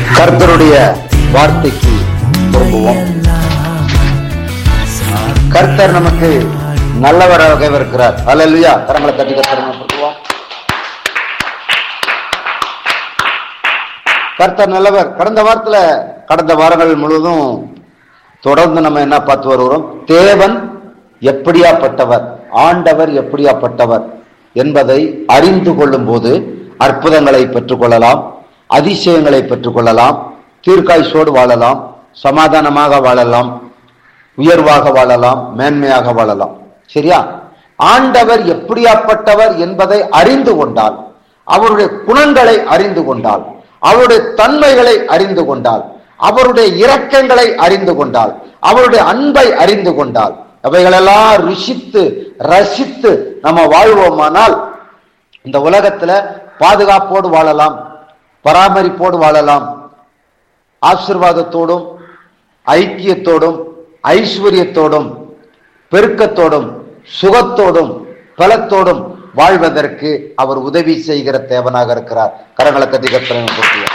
கர்த்தருடைய வார்த்தைக்கு திரும்புவோம் கர்த்தர் நமக்கு நல்லவராக இருக்கிறார் அல்லா கரங்களை தட்டி கர்த்தர் கர்த்தர் நல்லவர் கடந்த வாரத்துல கடந்த வாரங்கள் முழுவதும் தொடர்ந்து நம்ம என்ன பார்த்து வருகிறோம் தேவன் எப்படியாப்பட்டவர் ஆண்டவர் எப்படியாப்பட்டவர் என்பதை அறிந்து கொள்ளும் போது அற்புதங்களை பெற்றுக்கொள்ளலாம் அதிசயங்களை பெற்றுக்கொள்ளலாம் தீர்க்காய்ச்சோடு வாழலாம் சமாதானமாக வாழலாம் உயர்வாக வாழலாம் மேன்மையாக வாழலாம் சரியா ஆண்டவர் எப்படியாப்பட்டவர் என்பதை அறிந்து கொண்டால் அவருடைய குணங்களை அறிந்து கொண்டால் அவருடைய தன்மைகளை அறிந்து கொண்டால் அவருடைய இரக்கங்களை அறிந்து கொண்டால் அவருடைய அன்பை அறிந்து கொண்டால் அவைகளெல்லாம் ருசித்து ரசித்து நம்ம வாழ்வோமானால் இந்த உலகத்துல பாதுகாப்போடு வாழலாம் பராமரிப்போடு வாழலாம் ஆசிர்வாதத்தோடும் ஐக்கியத்தோடும் ஐஸ்வர்யத்தோடும் பெருக்கத்தோடும் சுகத்தோடும் பலத்தோடும் வாழ்வதற்கு அவர் உதவி செய்கிற தேவனாக இருக்கிறார் கரங்களை கட்டி கத்திர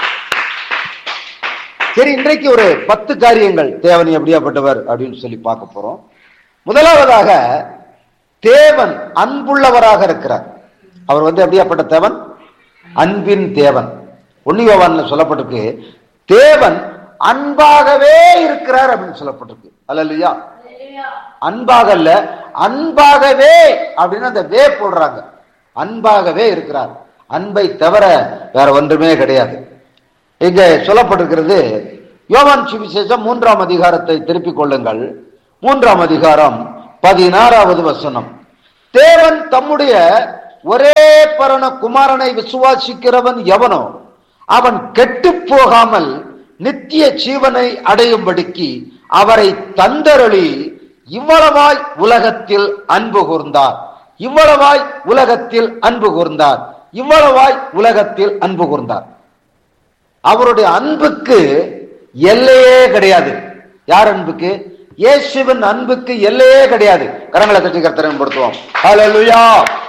சரி இன்றைக்கு ஒரு பத்து காரியங்கள் தேவன் எப்படியாப்பட்டவர் அப்படின்னு சொல்லி பார்க்க போறோம் முதலாவதாக தேவன் அன்புள்ளவராக இருக்கிறார் அவர் வந்து எப்படியாப்பட்ட தேவன் அன்பின் தேவன் ஒன்னியோவான்ல சொல்லப்பட்டிருக்கு தேவன் அன்பாகவே இருக்கிறார் அப்படின்னு சொல்லப்பட்டிருக்கு அல்ல இல்லையா அன்பாக அல்ல அன்பாகவே அப்படின்னு அந்த வே போடுறாங்க அன்பாகவே இருக்கிறார் அன்பை தவிர வேற ஒன்றுமே கிடையாது இங்க சொல்லப்பட்டிருக்கிறது யோவான் சுவிசேஷம் மூன்றாம் அதிகாரத்தை திருப்பிக் கொள்ளுங்கள் மூன்றாம் அதிகாரம் பதினாறாவது வசனம் தேவன் தம்முடைய ஒரே பரண குமாரனை விசுவாசிக்கிறவன் எவனோ அவன் கெட்டு போகாமல் நித்திய ஜீவனை அடையும்படிக்கு அவரை தந்தரளி இவ்வளவாய் உலகத்தில் அன்பு கூர்ந்தார் இவ்வளவாய் உலகத்தில் அன்பு கூர்ந்தார் இவ்வளவாய் உலகத்தில் அன்பு கூர்ந்தார் அவருடைய அன்புக்கு எல்லையே கிடையாது யார் அன்புக்கு இயேசுவின் அன்புக்கு எல்லையே கிடையாது கரங்களை தட்டி கர்த்தரன் படுத்துவோம் ஹalleluya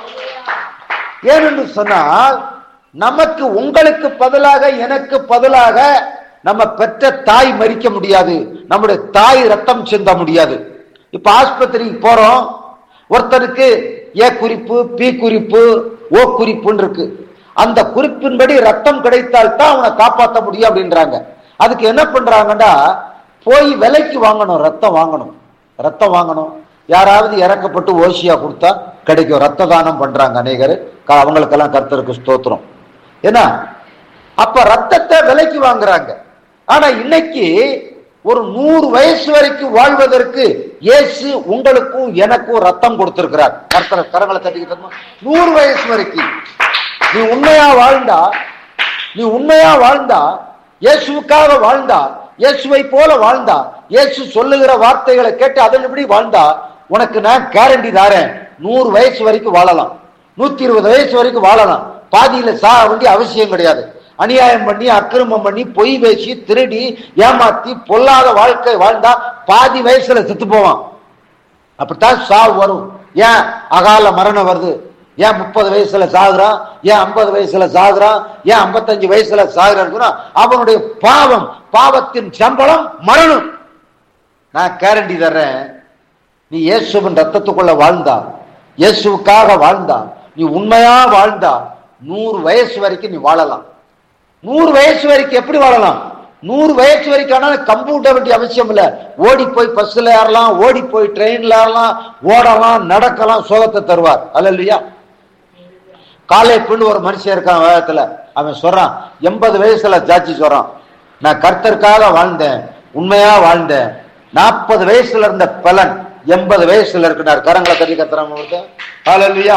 ஏனென்று சொன்னால் நமக்கு உங்களுக்கு பதிலாக எனக்கு பதிலாக நம்ம பெற்ற தாய் மறிக்க முடியாது நம்முடைய தாய் ரத்தம் சிந்த முடியாது இப்ப ஆஸ்பத்திரிக்கு போறோம் ஒருத்தருக்கு ஏ குறிப்பு பி குறிப்பு ஓ குறிப்புன்னு இருக்கு அந்த குறிப்பின்படி ரத்தம் கிடைத்தால் தான் அவனை காப்பாற்ற முடியும் அப்படின்றாங்க அதுக்கு என்ன பண்றாங்கன்னா போய் விலைக்கு வாங்கணும் ரத்தம் வாங்கணும் ரத்தம் வாங்கணும் யாராவது இறக்கப்பட்டு ஓசியா கொடுத்தா கிடைக்கும் ரத்த தானம் பண்றாங்க அநேகர் க- அவங்களுக்கெல்லாம் கர்த்தருக்கு ஸ்தோத்திரம் ஏன்னா அப்ப ரத்தத்தை விலைக்கு வாங்குறாங்க ஆனா இன்னைக்கு ஒரு நூறு வயசு வரைக்கும் வாழ்வதற்கு இயேசு உங்களுக்கும் எனக்கும் ரத்தம் கொடுத்திருக்கிறார் கர்த்தர் கரங்களை தட்டிக்கிட்டு நூறு வயசு வரைக்கும் நீ உண்மையா வாழ்ந்தா நீ உண்மையா வாழ்ந்தா இயேசுவுக்காக வாழ்ந்தா இயேசுவை போல வாழ்ந்தா இயேசு சொல்லுகிற வார்த்தைகளை கேட்டு அதன்படி வாழ்ந்தா உனக்கு நான் கேரண்டி தாரேன் நூறு வயசு வரைக்கும் வாழலாம் நூத்தி இருபது வயசு வரைக்கும் வாழலாம் பாதியில சாக வேண்டிய அவசியம் கிடையாது அநியாயம் பண்ணி அக்கிரமம் பண்ணி பொய் பேசி திருடி ஏமாத்தி பொல்லாத வாழ்க்கை வாழ்ந்தா பாதி வயசுல செத்து போவான் அப்படித்தான் சாவு வரும் ஏன் அகால மரணம் வருது ஏன் முப்பது வயசுல சாகுறான் ஏன் ஐம்பது வயசுல சாகுறான் ஏன் ஐம்பத்தஞ்சு வயசுல சாகுறான் அவனுடைய பாவம் பாவத்தின் சம்பளம் மரணம் நான் கேரண்டி தர்றேன் நீ இயேசுவின் ரத்தத்துக்குள்ள வாழ்ந்தா இயேசுவுக்காக வாழ்ந்தா நீ உண்மையா வாழ்ந்தா நூறு வயசு வரைக்கும் நீ வாழலாம் நூறு வயசு வரைக்கும் எப்படி வாழலாம் நூறு வயசு வரைக்கும் ஆனாலும் கம்ப்யூட்டர் வேண்டிய அவசியம் இல்ல ஓடி போய் பஸ்ல ஏறலாம் ஓடி போய் ட்ரெயின்ல ஏறலாம் ஓடலாம் நடக்கலாம் சோகத்தை தருவார் அல்ல இல்லையா காலேப்புன்னு ஒரு மனுஷன் இருக்கான் வேகத்துல அவன் சொல்றான் எண்பது வயசுல ஜாச்சி சொல்றான் நான் கர்த்தருக்காக வாழ்ந்தேன் உண்மையா வாழ்ந்தேன் நாற்பது வயசுல இருந்த பலன் எண்பது வயசுல இருக்கிறார் கரங்களை தட்டி கத்துறாங்க ஹalleluya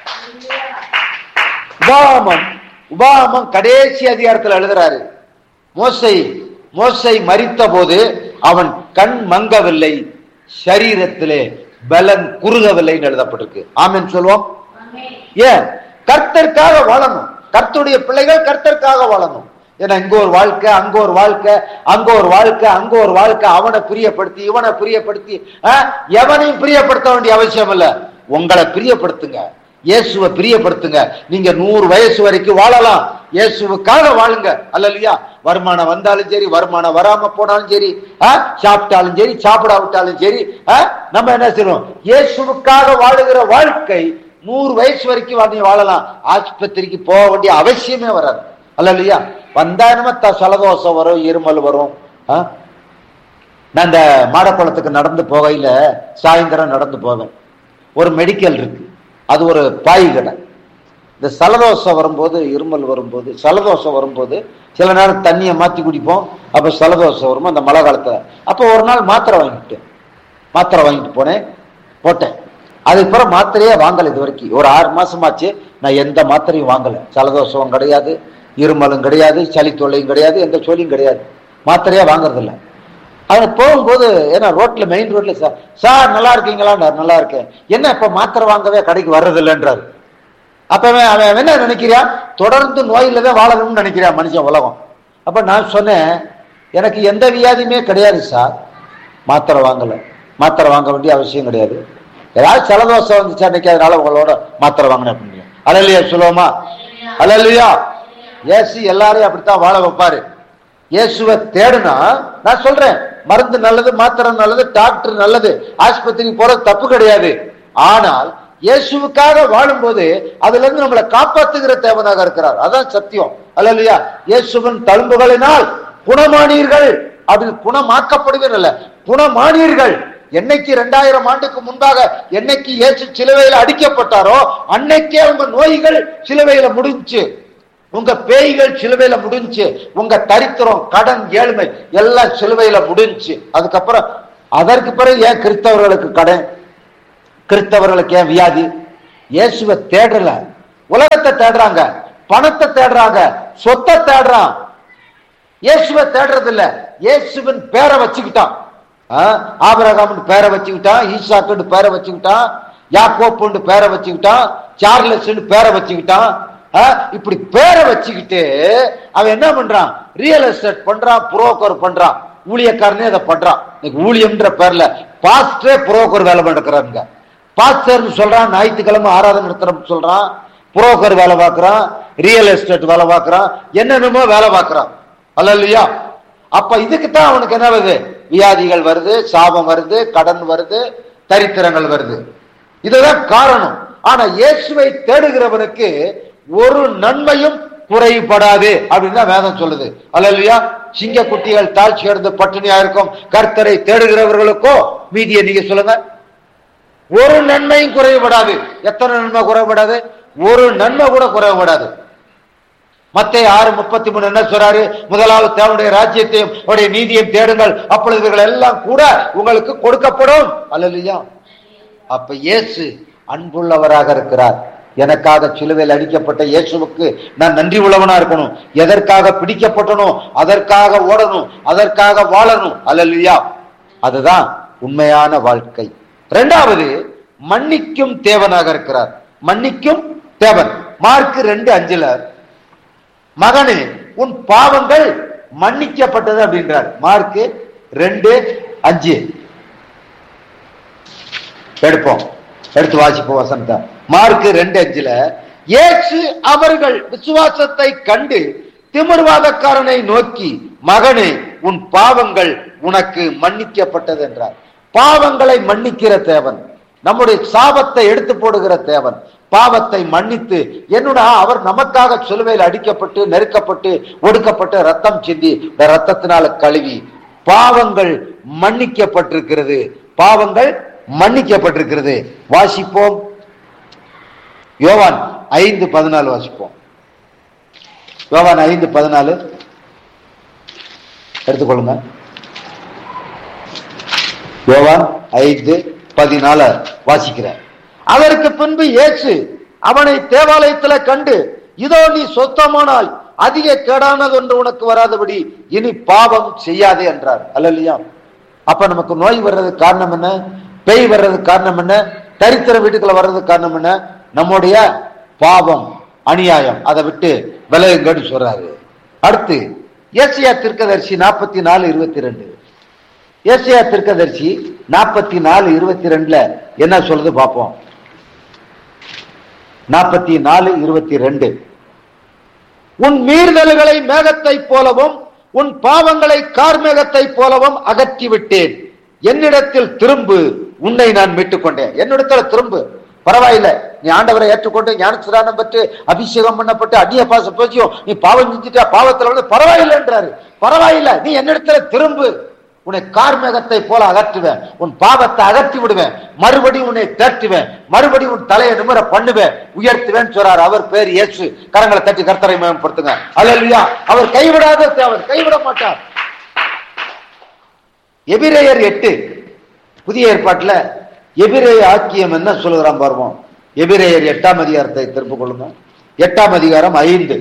உபாமம் உபாமம் கடைசி அதிகாரத்தில் எழுதுறாரு மோசை மோசை மரித்த போது அவன் கண் மங்கவில்லை சரீரத்திலே பலன் குறுகவில்லைன்னு எழுதப்பட்டிருக்கு ஆமென் சொல்லுவோம் ஏன் கர்த்தருக்காக வாழணும் கர்த்தருடைய பிள்ளைகள் கர்த்தருக்காக வாழணும் ஏன்னா இங்க ஒரு வாழ்க்கை அங்க ஒரு வாழ்க்கை அங்க ஒரு வாழ்க்கை அங்க ஒரு வாழ்க்கை அவனை பிரியப்படுத்தி இவனை பிரியப்படுத்தி ஆ, எவனையும் பிரியப்படுத்த வேண்டிய அவசியம் இல்ல உங்களை பிரியப்படுத்துங்க இயேசுவை பிரியப்படுத்துங்க நீங்க நூறு வயசு வரைக்கும் வாழலாம் இயேசுவுக்காக வாழுங்க அல்லையா வருமானம் வந்தாலும் சரி வருமானம் வராம போனாலும் சரி ஆ, சாப்பிட்டாலும் சரி சாப்பிடாவிட்டாலும் சரி ஆ, நம்ம என்ன செய்யணும் இயேசுவுக்காக வாழுகிற வாழ்க்கை நூறு வயசு வரைக்கும் வா- நீ வாழலாம் ஆஸ்பத்திரிக்கு போக வேண்டிய அவசியமே வராது அல்லையா வந்தா என்னமோ த- சலதோஷம் வரும் இருமல் வரும் ஆ? நான் இந்த மாடக்குளத்துக்கு நடந்து போகையில சாயந்தரம் நடந்து போவேன் ஒரு மெடிக்கல் இருக்கு அது ஒரு பாய் கடை இந்த சலதோஷம் வரும்போது இருமல் வரும்போது சலதோஷம் வரும்போது சில நேரம் தண்ணியை மாத்தி குடிப்போம் அப்ப சலதோஷம் வரும் அந்த மழை காலத்துல அப்போ ஒரு நாள் மாத்திரை வாங்கிட்டேன் மாத்திரை வாங்கிட்டு போனேன் போட்டேன் அதுக்கப்புறம் மாத்திரையே வாங்கல இது வரைக்கும் ஒரு ஆறு மாசமாச்சு நான் எந்த மாத்திரையும் வாங்கல சலதோஷம் கிடையாது இருமலும் கிடையாது சளி தொல்லையும் கிடையாது எந்த சோலியும் கிடையாது மாத்திரையே வாங்குறது இல்ல அவன் போகும்போது ஏன்னா ரோட்ல மெயின் ரோட்ல சார் சார் நல்லா இருக்கீங்களா நல்லா இருக்கேன் என்ன இப்ப மாத்திரை வாங்கவே கடைக்கு வர்றது இல்லைன்றாரு அப்ப அவன் அவன் என்ன நினைக்கிறான் தொடர்ந்து நோயில தான் வாழணும்னு நினைக்கிறான் மனுஷன் உலகம் அப்ப நான் சொன்னேன் எனக்கு எந்த வியாதியுமே கிடையாது சார் மாத்திரை வாங்கல மாத்திரை வாங்க வேண்டிய அவசியம் கிடையாது ஏதாவது ஜலதோஷம் வந்துச்சு அன்னைக்கு அதனால உங்களோட மாத்திரை வாங்கினேன் அப்படின்னு அலல்லையா சொல்லுவோமா அலல்லையா ஏசு எல்லாரையும் அப்படித்தான் வாழ வைப்பாரு இயேசுவை தேடுனா நான் சொல்றேன் மருந்து நல்லது மாத்திரை நல்லது டாக்டர் நல்லது ஆஸ்பத்திரி போறது தப்பு கிடையாது ஆனால் இயேசுவுக்காக வாழும்போது அதுல இருந்து நம்மளை காப்பாத்துகிற தேவனாக இருக்கிறார் அதான் சத்தியம் அல்ல இல்லையா இயேசுவின் தழும்புகளினால் குணமானீர்கள் அப்படி குணமாக்கப்படுவீர்கள் அல்ல குணமானீர்கள் என்னைக்கு ரெண்டாயிரம் ஆண்டுக்கு முன்பாக என்னைக்கு இயேசு சிலுவையில அடிக்கப்பட்டாரோ அன்னைக்கே உங்க நோய்கள் சிலுவையில முடிஞ்சு உங்க பேய்கள் சிலுவையில முடிஞ்சு உங்க தரித்திரம் கடன் ஏழ்மை எல்லாம் சிலுவையில முடிஞ்சு அதுக்கப்புறம் அதற்கு பிறகு ஏன் கிறிஸ்தவர்களுக்கு கடன் கிறிஸ்தவர்களுக்கு ஏன் வியாதி இயேசுவை தேடல உலகத்தை தேடுறாங்க பணத்தை தேடுறாங்க சொத்தை தேடுறான் இயேசுவை தேடுறது இல்ல இயேசுவின் பேரை வச்சுக்கிட்டான் ஆபரகாம்னு பேரை வச்சுக்கிட்டான் ஈசாக்குன்னு பேரை வச்சுக்கிட்டான் யாக்கோப்புன்னு பேரை வச்சுக்கிட்டான் சார்லஸ்ன்னு பேரை வச்சுக்கிட்டான் ஆ, இப்படி பேரை வச்சுக்கிட்டு அவன் என்ன பண்றான் ரியல் எஸ்டேட் பண்றான் புரோக்கர் பண்றான் ஊழியக்காரனே அதை பண்றான் இன்னைக்கு ஊழியம்ன்ற பேர்ல பாஸ்டரே புரோக்கர் வேலை நடக்கிறாங்க பாஸ்டர்னு சொல்றான் ஞாயிற்றுக்கிழமை ஆராதனை நடத்துறோம் சொல்றான் புரோக்கர் வேலை பார்க்கறான் ரியல் எஸ்டேட் வேலை பார்க்கறான் என்னென்னமோ வேலை பார்க்கறான் அல்ல இல்லையா அப்ப இதுக்கு தான் அவனுக்கு என்ன வருது வியாதிகள் வருது சாபம் வருது கடன் வருது தரித்திரங்கள் வருது இதுதான் காரணம் ஆனா இயேசுவை தேடுகிறவனுக்கு ஒரு நன்மையும் குறைபடாது அப்படின்னு தான் வேதம் சொல்லுது அல்ல இல்லையா சிங்க குட்டிகள் தாழ்ச்சி அடைந்து பட்டினியா இருக்கும் கர்த்தரை தேடுகிறவர்களுக்கோ மீதியை நீங்க சொல்லுங்க ஒரு நன்மையும் குறைபடாது எத்தனை நன்மை குறைபடாது ஒரு நன்மை கூட குறைபடாது மத்திய ஆறு முப்பத்தி மூணு என்ன சொல்றாரு முதலாவது தேவனுடைய ராஜ்யத்தையும் அவருடைய நீதியையும் தேடுங்கள் அப்பொழுது இவைகள் எல்லாம் கூட உங்களுக்கு கொடுக்கப்படும் அல்லையா அப்ப இயேசு அன்புள்ளவராக இருக்கிறார் எனக்காக சிலுவையில் அடிக்கப்பட்ட இயேசுவுக்கு நான் நன்றி உள்ளவனா இருக்கணும் எதற்காக பிடிக்கப்பட்டனோ அதற்காக ஓடணும் அதற்காக வாழணும் அல்லையா அதுதான் உண்மையான வாழ்க்கை இரண்டாவது மன்னிக்கும் தேவனாக இருக்கிறார் மன்னிக்கும் தேவன் மார்க் ரெண்டு அஞ்சுல மகனே உன் பாவங்கள் மன்னிக்கப்பட்டது அப்படின்றார் மார்க் ரெண்டு அஞ்சு எடுப்போம் எடுத்து வாசிப்போம் வசந்த மார்க் ரெண்டு அஞ்சுல இயேசு அவர்கள் விசுவாசத்தை கண்டு திமிர்வாதக்காரனை நோக்கி மகனே உன் பாவங்கள் உனக்கு மன்னிக்கப்பட்டது என்றார் பாவங்களை மன்னிக்கிற தேவன் நம்முடைய சாபத்தை எடுத்து போடுகிற தேவன் பாவத்தை மன்னித்து என்னடா அவர் நமக்காக சிலுவையில் அடிக்கப்பட்டு நெருக்கப்பட்டு ஒடுக்கப்பட்டு ரத்தம் சிந்தி இந்த ரத்தத்தினால கழுவி பாவங்கள் மன்னிக்கப்பட்டிருக்கிறது பாவங்கள் மன்னிக்கப்பட்டிருக்கிறது வாசிப்போம் யோவான் ஐந்து பதினாலு வாசிப்போம் யோவான் ஐந்து பதினாலு எடுத்துக்கொள்ளுங்க யோவான் ஐந்து பதினாலு வாசிக்கிறேன் அதற்கு பின்பு இயேசு அவனை தேவாலயத்துல கண்டு இதோ நீ சொத்தமானாய் அதிக கேடானது ஒன்று உனக்கு வராதபடி இனி பாவம் செய்யாதே என்றார் அல்லையா அப்ப நமக்கு நோய் வர்றதுக்கு காரணம் என்ன பேய் வர்றதுக்கு காரணம் என்ன தரித்திர வீட்டுக்குள்ள வர்றதுக்கு காரணம் என்ன நம்முடைய பாவம் அநியாயம் அதை விட்டு விலகுங்கன்னு சொல்றாரு அடுத்து ஏசியா திருக்கதர்சி நாற்பத்தி நாலு இருபத்தி ரெண்டு ஏசியா திருக்கதர்சி நாற்பத்தி நாலு இருபத்தி ரெண்டுல என்ன சொல்றது பார்ப்போம் நாற்பத்தி நாலு இருபத்தி ரெண்டு உன் மீறுதல்களை மேகத்தைப் போலவும் உன் பாவங்களை கார்மேகத்தைப் போலவும் அகற்றி விட்டேன் என்னிடத்தில் திரும்பு உன்னை நான் மீட்டுக் கொண்டேன் என்னிடத்துல திரும்பு பரவாயில்ல நீ ஆண்டவரை ஏற்றுக்கொண்டு ஞானசுரானம் பெற்று அபிஷேகம் பண்ணப்பட்டு அந்நிய பாச போச்சியும் நீ பாவம் செஞ்சுட்டா பாவத்துல வந்து பரவாயில்லைன்றாரு பரவாயில்ல நீ என்னிடத்துல திரும்பு உன்னை கார்மேகத்தை போல அகற்றுவேன் உன் பாவத்தை அகற்றி விடுவேன் மறுபடியும் உன்னை தேற்றுவேன் மறுபடியும் உன் தலையை நிமிர பண்ணுவேன் உயர்த்துவேன் சொல்றார் அவர் பேர் இயேசு கரங்களை தட்டி கர்த்தரை மேம்படுத்துங்க அல்லா அவர் கைவிடாத அவர் கைவிட மாட்டார் எபிரேயர் எட்டு புதிய ஏற்பாட்டுல எபிரேய ஆக்கியம் என்ன சொல்லுகிறான் பாருவோம் எபிரேயர் எட்டாம் அதிகாரத்தை திருப்பிக் கொள்ளுங்க எட்டாம் அதிகாரம் ஐந்து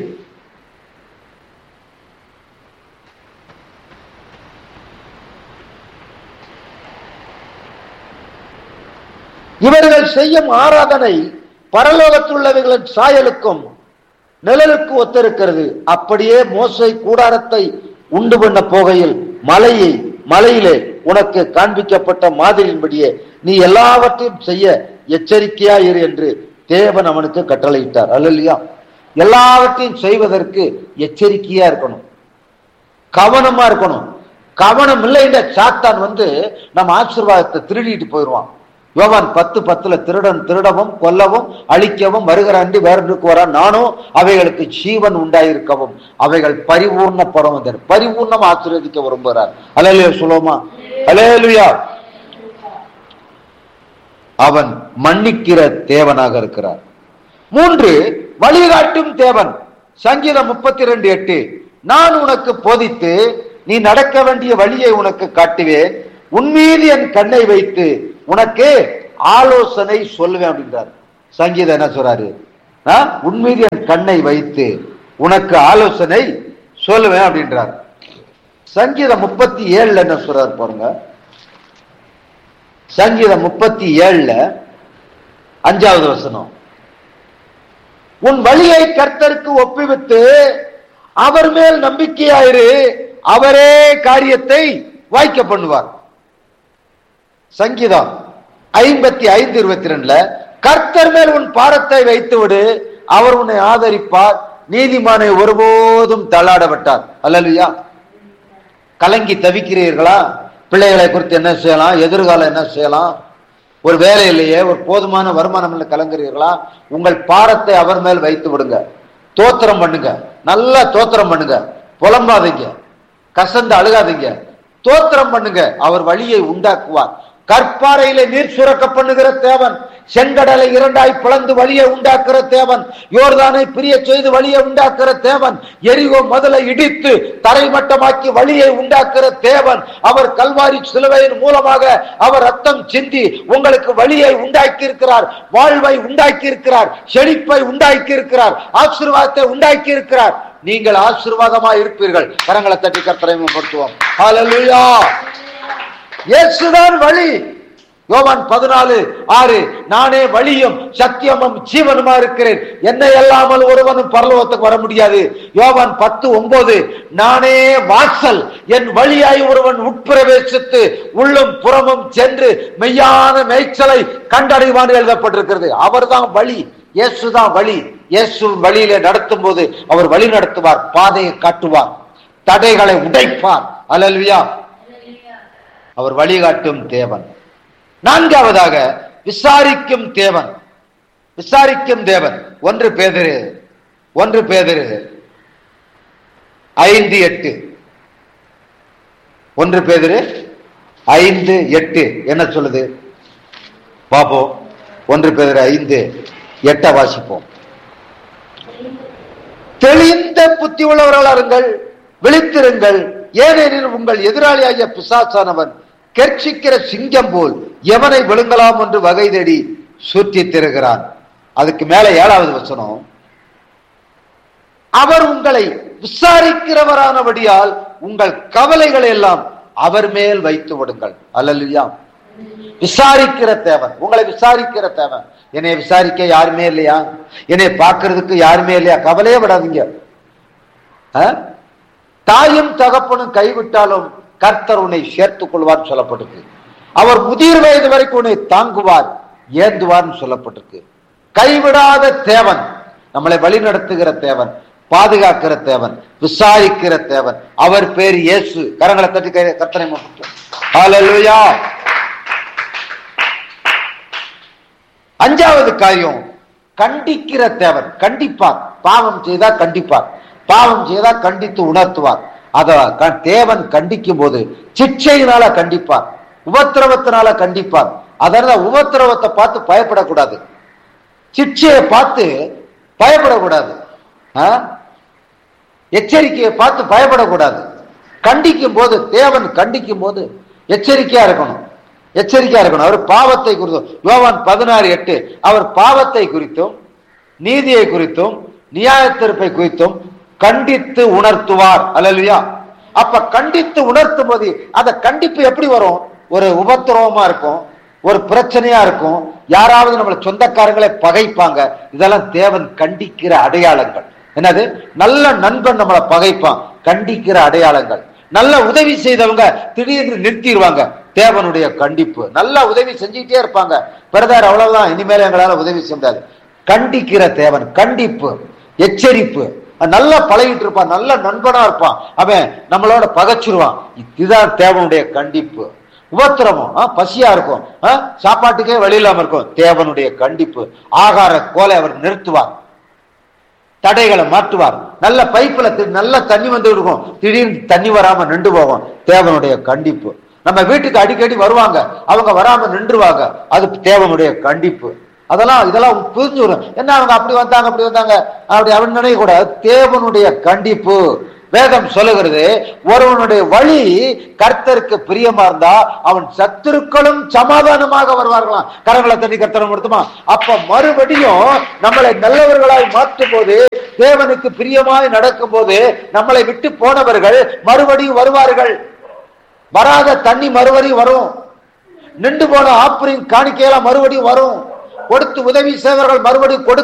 இவர்கள் செய்யும் ஆராதனை பரலோகத்துள்ளவைகளின் சாயலுக்கும் நிழலுக்கு ஒத்திருக்கிறது அப்படியே மோசை கூடாரத்தை உண்டு பண்ண போகையில் மலையை மலையிலே உனக்கு காண்பிக்கப்பட்ட மாதிரியின்படியே நீ எல்லாவற்றையும் செய்ய எச்சரிக்கையா இரு என்று தேவன் அவனுக்கு கட்டளையிட்டார் அல்லையா எல்லாவற்றையும் செய்வதற்கு எச்சரிக்கையா இருக்கணும் கவனமா இருக்கணும் கவனம் இல்லைன்ற சாத்தான் வந்து நம்ம ஆசீர்வாதத்தை திருடிட்டு போயிடுவான் யோவான் பத்து பத்துல திருடன் திருடவும் கொல்லவும் அழிக்கவும் வருகிற அன்றி வேறொன்றுக்கு வர நானும் அவைகளுக்கு ஜீவன் உண்டாயிருக்கவும் அவைகள் பரிபூர்ணப்படும் வந்தார் பரிபூர்ணம் ஆசீர்வதிக்க விரும்புகிறார் அலையிலே சொல்லுவோமா அலேலுயா அவன் மன்னிக்கிற தேவனாக இருக்கிறார் மூன்று வழிகாட்டும் தேவன் சங்கீதம் முப்பத்தி ரெண்டு எட்டு நான் உனக்கு போதித்து நீ நடக்க வேண்டிய வழியை உனக்கு காட்டுவேன் உன்மீது என் கண்ணை வைத்து உனக்கு ஆலோசனை சொல்லுவேன் அப்படின்றார் சங்கீதம் என்ன சொல்றாரு ஆ? உன்மீது என் கண்ணை வைத்து உனக்கு ஆலோசனை சொல்லுவேன் அப்படின்றார் சங்கீதம் முப்பத்தி ஏழுல என்ன சொல்றாரு பாருங்க சங்கீதம் முப்பத்தி ஏழுல அஞ்சாவது வசனம் உன் வழியை கர்த்தருக்கு ஒப்புவித்து அவர் மேல் நம்பிக்கையாயிரு அவரே காரியத்தை வாய்க்க பண்ணுவார் சங்கீதம் ஐம்பத்தி ஐந்து இருபத்தி ரெண்டுல கர்த்தர் மேல் உன் பாரத்தை வைத்து விடு அவர் உன்னை ஆதரிப்பார் நீதிமானை ஒருபோதும் தள்ளாட விட்டார் அல்லலுயா கலங்கி தவிக்கிறீர்களா பிள்ளைகளை குறித்து என்ன செய்யலாம் எதிர்காலம் என்ன செய்யலாம் ஒரு வேலை இல்லையே ஒரு போதுமான வருமானம் இல்லை கலங்குறீர்களா உங்கள் பாரத்தை அவர் மேல் வைத்து விடுங்க தோத்திரம் பண்ணுங்க நல்லா தோத்திரம் பண்ணுங்க புலம்பாதீங்க கசந்து அழுகாதீங்க தோத்திரம் பண்ணுங்க அவர் வழியை உண்டாக்குவார் கற்பாறையில நீர் சுரக்க பண்ணுகிற தேவன் செங்கடலை இரண்டாய் பிளந்து வழியை உண்டாக்குற தேவன் யோர்தானை பிரிய செய்து வழியை உண்டாக்குற தேவன் எரிகோ முதலை இடித்து தரைமட்டமாக்கி வழியை உண்டாக்குற தேவன் அவர் கல்வாரி சிலுவையின் மூலமாக அவர் ரத்தம் சிந்தி உங்களுக்கு வழியை உண்டாக்கி இருக்கிறார் வாழ்வை உண்டாக்கி இருக்கிறார் செழிப்பை உண்டாக்கி இருக்கிறார் ஆசீர்வாதத்தை உண்டாக்கி இருக்கிறார் நீங்கள் ஆசீர்வாதமா இருப்பீர்கள் கரங்களை தட்டி கர்த்தரை படுத்துவோம் ஹalleluya இயேசுதான் வழி யோவான் பதினாலு ஆறு நானே வழியும் சத்தியமும் ஜீவனுமா இருக்கிறேன் என்னை அல்லாமல் ஒருவனும் பரலோகத்துக்கு வர முடியாது யோவான் பத்து ஒன்பது நானே வாசல் என் வழியாய் ஒருவன் உட்பிரவேசித்து உள்ளும் புறமும் சென்று மெய்யான மேய்ச்சலை கண்டடைவான் எழுதப்பட்டிருக்கிறது அவர்தான் வழி இயேசுதான் வழி இயேசு வழியில நடத்தும் போது அவர் வழி நடத்துவார் பாதையை காட்டுவார் தடைகளை உடைப்பார் அலல்வியா அவர் வழிகாட்டும் தேவன் நான்காவதாக விசாரிக்கும் தேவன் விசாரிக்கும் தேவன் ஒன்று பேதிரு ஒன்று பேதிரு ஐந்து எட்டு ஒன்று பேதிரு ஐந்து எட்டு என்ன சொல்லுது பாப்போம் ஒன்று பேதிரு ஐந்து எட்ட வாசிப்போம் தெளிந்த புத்தி உள்ளவர்களாருங்கள் விழித்திருங்கள் ஏனெனில் உங்கள் எதிராளியாகிய பிசாசானவன் கெர்ச்சிக்கிற சிங்கம் போல் எவனை விழுங்கலாம் என்று வகை தேடி சுற்றி திருகிறான் அதுக்கு மேல ஏழாவது வசனம் அவர் உங்களை விசாரிக்கிறவரானபடியால் உங்கள் கவலைகளை எல்லாம் அவர் மேல் வைத்து விடுங்கள் அல்லல்லையா விசாரிக்கிற தேவன் உங்களை விசாரிக்கிற தேவன் என்னை விசாரிக்க யாருமே இல்லையா என்னை பார்க்கிறதுக்கு யாருமே இல்லையா கவலையே விடாதீங்க ஆ? தாயும் தகப்பனும் கைவிட்டாலும் கர்த்தர் உன்னை சேர்த்துக் கொள்வார் சொல்லப்பட்டிருக்கு அவர் முதிர் வயது வரைக்கும் உன்னை தாங்குவார் ஏந்துவார்னு சொல்லப்பட்டிருக்கு கைவிடாத தேவன் நம்மளை வழிநடத்துகிற தேவன் பாதுகாக்கிற தேவன் விசாரிக்கிற தேவன் அவர் பேர் இயேசு கரங்களை தட்டி கை- கர்த்தரை முகட்டும் ஹalleluya அஞ்சாவது காரியம் கண்டிக்கிற தேவன் கண்டிப்பார் பாவம் செய்தா கண்டிப்பார் பாவம் செய்தா கண்டித்து உணர்த்துவார் அத க- தேவன் கண்டிக்கும் போது சிக்ஷையினால கண்டிப்பார் உபத்திரவத்தினால கண்டிப்பார் அதனால உபத்திரவத்தை பார்த்து பயப்படக்கூடாது சிக்ஷையை பார்த்து பயப்படக்கூடாது ஆ? எச்சரிக்கையை பார்த்து பயப்படக்கூடாது கண்டிக்கும் போது தேவன் கண்டிக்கும் போது எச்சரிக்கையா இருக்கணும் எச்சரிக்கையா இருக்கணும் அவர் பாவத்தை குறித்தும் யோவான் பதினாறு எட்டு அவர் பாவத்தை குறித்தும் நீதியை குறித்தும் நியாயத்தீர்ப்பை குறித்தும் கண்டித்து உணர்த்துவார் அல்லையா அப்ப கண்டித்து உணர்த்தும் போது அந்த கண்டிப்பு எப்படி வரும் ஒரு உபத்திரவமா இருக்கும் ஒரு பிரச்சனையா இருக்கும் யாராவது நம்மள சொந்தக்காரங்களை பகைப்பாங்க இதெல்லாம் தேவன் கண்டிக்கிற அடையாளங்கள் என்னது நல்ல நண்பன் நம்மளை பகைப்பான் கண்டிக்கிற அடையாளங்கள் நல்ல உதவி செய்தவங்க திடீர்னு நிறுத்திடுவாங்க தேவனுடைய கண்டிப்பு நல்ல உதவி செஞ்சுக்கிட்டே இருப்பாங்க பிரதர் அவ்வளவுதான் இனிமேல் எங்களால உதவி செய்யாது கண்டிக்கிற தேவன் கண்டிப்பு எச்சரிப்பு நல்லா பழகிட்டு இருப்பான் நல்ல நண்பனா இருப்பான் அவன் நம்மளோட பகைச்சிருவான் இதுதான் தேவனுடைய கண்டிப்பு உபத்திரமும் ஆ, பசியா இருக்கும் ஆ, சாப்பாட்டுக்கே வழி இல்லாம இருக்கும் தேவனுடைய கண்டிப்பு ஆகார கோலை அவர் நிறுத்துவார் தடைகளை மாற்றுவார் நல்ல பைப்புல தி- நல்ல தண்ணி வந்து இருக்கும் திடீர்னு தண்ணி வராம நின்று போகும் தேவனுடைய கண்டிப்பு நம்ம வீட்டுக்கு அடிக்கடி வருவாங்க அவங்க வராம நின்றுவாங்க அது தேவனுடைய கண்டிப்பு அதெல்லாம் இதெல்லாம் புரிஞ்சு வரும் என்ன அவங்க அப்படி வந்தாங்க அப்படி வந்தாங்க அப்படி அப்படின்னு நினைக்க கூடாது தேவனுடைய கண்டிப்பு வேதம் சொல்லுகிறது ஒருவனுடைய வழி கர்த்தருக்கு பிரியமா இருந்தா அவன் சத்துருக்களும் சமாதானமாக வருவார்களாம் கரங்களை தண்ணி கர்த்தரம் கொடுத்துமா அப்ப மறுபடியும் நம்மளை நல்லவர்களாய் மாற்றும் போது தேவனுக்கு பிரியமாய் நடக்கும் போது நம்மளை விட்டு போனவர்கள் மறுபடியும் வருவார்கள் வராத தண்ணி மறுபடியும் வரும் நின்று போன ஆப்பரின் காணிக்கையெல்லாம் மறுபடியும் வரும் கொடுத்து உதவி செய்வர்கள் மறுபடியும் கொடு